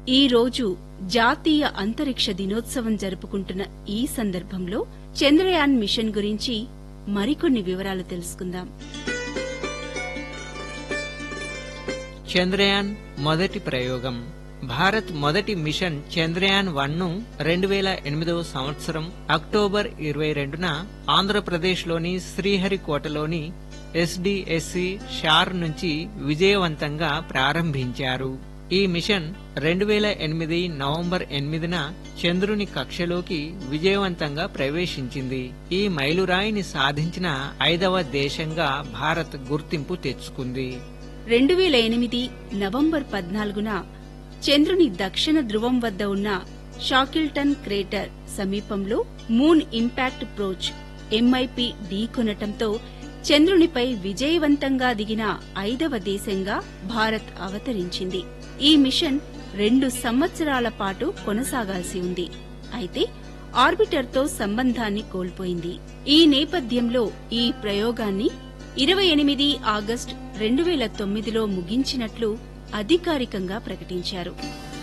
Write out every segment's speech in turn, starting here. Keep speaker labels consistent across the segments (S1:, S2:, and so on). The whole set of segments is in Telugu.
S1: ఈ రోజు జాతీయ అంతరిక్ష దినోత్సవం జరుపుకుంటున్న ఈ సందర్భంలో చంద్రయాన్ మిషన్ గురించి మరికొన్ని వివరాలు తెలుసుకుందాం
S2: చంద్రయాన్ మొదటి ప్రయోగం భారత్ మొదటి మిషన్ చంద్రయాన్ వన్ ను రెండు వేల ఎనిమిదవ సంవత్సరం అక్టోబర్ ఇరవై రెండున ఆంధ్రప్రదేశ్లోని శ్రీహరికోటలోని ఎస్డిఎస్సి షార్ నుంచి విజయవంతంగా ప్రారంభించారు ఈ మిషన్ రెండు వేల ఎనిమిది నవంబర్ ఎనిమిదిన చంద్రుని కక్షలోకి విజయవంతంగా ప్రవేశించింది ఈ మైలురాయిని సాధించిన ఐదవ దేశంగా భారత్ గుర్తింపు తెచ్చుకుంది
S1: రెండు వేల ఎనిమిది నవంబర్ పద్నాలుగున చంద్రుని దక్షిణ ధ్రువం వద్ద ఉన్న షాకిల్టన్ క్రేటర్ సమీపంలో మూన్ ఇంపాక్ట్ ప్రోచ్ ఎంఐపి ఢీకొనటంతో చంద్రునిపై విజయవంతంగా దిగిన ఐదవ దేశంగా భారత్ అవతరించింది ఈ మిషన్ రెండు సంవత్సరాల పాటు కొనసాగాల్సి ఉంది అయితే ఆర్బిటర్తో సంబంధాన్ని కోల్పోయింది ఈ నేపథ్యంలో ఈ ప్రయోగాన్ని ఇరవై ఎనిమిది ఆగస్టు రెండు వేల తొమ్మిదిలో ముగించినట్లు అధికారికంగా ప్రకటించారు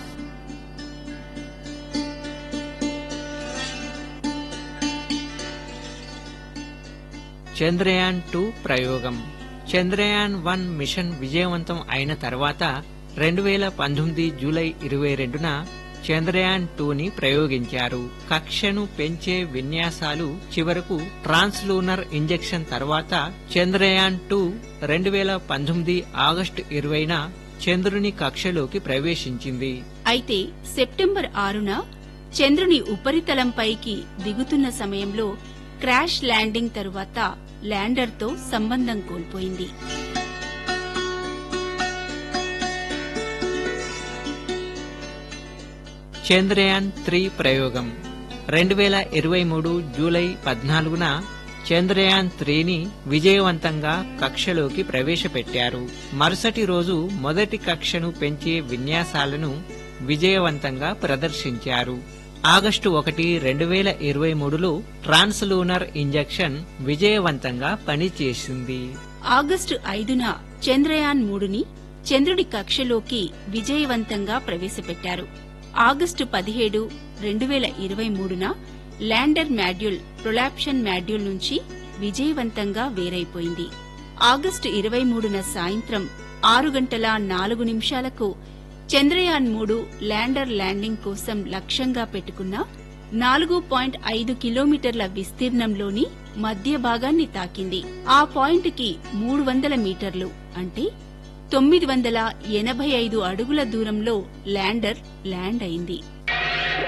S2: చంద్రయాన్ టూ ప్రయోగం చంద్రయాన్ వన్ మిషన్ విజయవంతం అయిన తర్వాత రెండు వేల పంతొమ్మిది జూలై ఇరవై రెండున చంద్రయాన్ టూని ప్రయోగించారు కక్షను పెంచే విన్యాసాలు చివరకు ట్రాన్స్లూనర్ ఇంజెక్షన్ తర్వాత చంద్రయాన్ టూ రెండు వేల పంతొమ్మిది ఆగస్టు ఇరవైన చంద్రుని కక్షలోకి ప్రవేశించింది
S1: అయితే సెప్టెంబర్ ఆరున చంద్రుని ఉపరితలంపైకి దిగుతున్న సమయంలో క్రాష్ ల్యాండింగ్ తరువాత ల్యాండర్తో సంబంధం కోల్పోయింది
S2: చంద్రయాన్ త్రీ ప్రయోగం రెండు వేల ఇరవై మూడు జూలై పద్నాలుగున చంద్రయాన్ త్రీని విజయవంతంగా కక్షలోకి ప్రవేశపెట్టారు మరుసటి రోజు మొదటి కక్షను పెంచే విన్యాసాలను విజయవంతంగా ప్రదర్శించారు ఆగస్టు ఒకటి రెండు వేల ఇరవై మూడులో ట్రాన్స్లూనర్ ఇంజెక్షన్ విజయవంతంగా పనిచేసింది
S1: ఆగస్టు ఐదున చంద్రయాన్ మూడుని చంద్రుడి కక్షలోకి విజయవంతంగా ప్రవేశపెట్టారు ఆగస్టు పదిహేడు రెండు వేల ఇరవై మూడున ల్యాండర్ మాడ్యూల్ ప్రొలాప్షన్ మాడ్యూల్ నుంచి విజయవంతంగా వేరైపోయింది ఆగస్టు ఇరవై మూడున సాయంత్రం ఆరు గంటల నాలుగు నిమిషాలకు చంద్రయాన్ మూడు ల్యాండర్ ల్యాండింగ్ కోసం లక్ష్యంగా పెట్టుకున్న నాలుగు పాయింట్ ఐదు కిలోమీటర్ల విస్తీర్ణంలోని మధ్య భాగాన్ని తాకింది ఆ పాయింట్కి మూడు వందల మీటర్లు అంటే తొమ్మిది వందల ఎనభై ఐదు అడుగుల దూరంలో ల్యాండర్ ల్యాండ్ అయింది